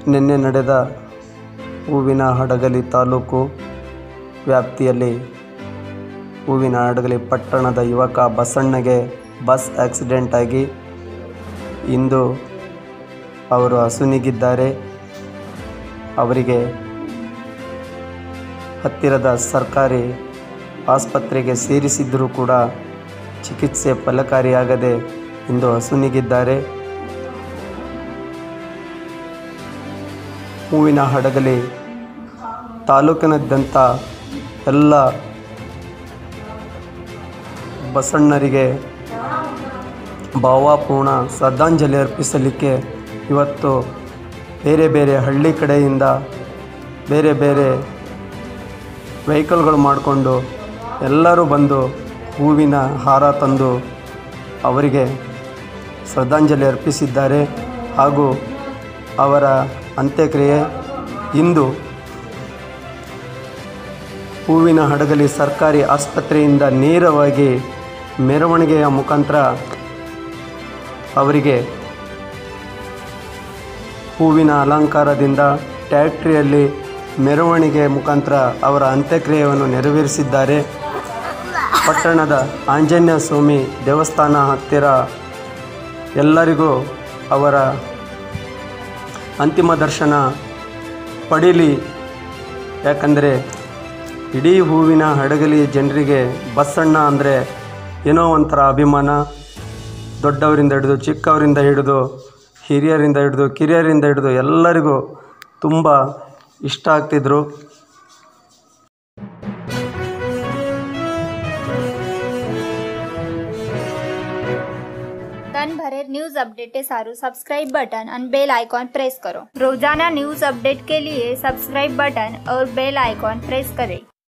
ನಿನ್ನೆ ನಡೆದ ಹೂವಿನ ಹಡಗಲಿ ತಾಲೂಕು ವ್ಯಾಪ್ತಿಯಲ್ಲಿ ಹೂವಿನ ಹಡಗಲಿ ಪಟ್ಟಣದ ಯುವಕ ಬಸಣ್ಣಗೆ ಬಸ್ ಆಕ್ಸಿಡೆಂಟ್ ಆಗಿ ಇಂದು ಅವರು ಅಸುನೀಗಿದ್ದಾರೆ ಅವರಿಗೆ ಹತ್ತಿರದ ಸರ್ಕಾರಿ ಆಸ್ಪತ್ರೆಗೆ ಸೇರಿಸಿದ್ದರೂ ಕೂಡ ಚಿಕಿತ್ಸೆ ಫಲಕಾರಿಯಾಗದೆ ಇಂದು ಅಸುನೀಗಿದ್ದಾರೆ ಹೂವಿನ ಹಡಗಲಿ ತಾಲೂಕಿನಾದ್ಯಂತ ಎಲ್ಲ ಬಸಣ್ಣರಿಗೆ ಭಾವಪೂರ್ಣ ಶ್ರದ್ಧಾಂಜಲಿ ಅರ್ಪಿಸಲಿಕ್ಕೆ ಇವತ್ತು ಬೇರೆ ಬೇರೆ ಹಳ್ಳಿ ಕಡೆಯಿಂದ ಬೇರೆ ಬೇರೆ ವೆಹಿಕಲ್ಗಳು ಮಾಡಿಕೊಂಡು ಎಲ್ಲರೂ ಬಂದು ಹೂವಿನ ಹಾರ ತಂದು ಅವರಿಗೆ ಶ್ರದ್ಧಾಂಜಲಿ ಅರ್ಪಿಸಿದ್ದಾರೆ ಹಾಗೂ ಅವರ ಅಂತ್ಯಕ್ರಿಯೆ ಇಂದು ಹೂವಿನ ಹಡಗಲಿ ಸರ್ಕಾರಿ ಆಸ್ಪತ್ರೆಯಿಂದ ನೇರವಾಗಿ ಮೆರವಣಿಗೆಯ ಮುಖಾಂತರ ಅವರಿಗೆ ಹೂವಿನ ಅಲಂಕಾರದಿಂದ ಟ್ಯಾಕ್ಟ್ರಿಯಲ್ಲಿ ಮೆರವಣಿಗೆ ಮುಖಾಂತರ ಅವರ ಅಂತ್ಯಕ್ರಿಯೆಯನ್ನು ನೆರವೇರಿಸಿದ್ದಾರೆ ಪಟ್ಟಣದ ಆಂಜನೇಯ ಸ್ವಾಮಿ ದೇವಸ್ಥಾನ ಹತ್ತಿರ ಎಲ್ಲರಿಗೂ ಅವರ ಅಂತಿಮ ದರ್ಶನ ಪಡೀಲಿ ಯಾಕಂದರೆ ಇಡೀ ಹೂವಿನ ಹಡಗಲಿ ಜನರಿಗೆ ಬಸ್ಸಣ್ಣ ಅಂದರೆ ಏನೋ ಒಂಥರ ಅಭಿಮಾನ ದೊಡ್ಡವರಿಂದ ಹಿಡಿದು ಚಿಕ್ಕವರಿಂದ ಹಿಡಿದು ಹಿರಿಯರಿಂದ ಹಿಡಿದು ಕಿರಿಯರಿಂದ ಹಿಡಿದು ಎಲ್ಲರಿಗೂ ತುಂಬ ಇಷ್ಟ ಆಗ್ತಿದ್ರು તન ભરે ન્યૂઝ अपडेट सारू सब्सक्राइब बटन और बेल आइकॉन प्रेस करो रोजाना न्यूज अपडेट के लिए सब्सक्राइब बटन और बेल आइकॉन प्रेस करें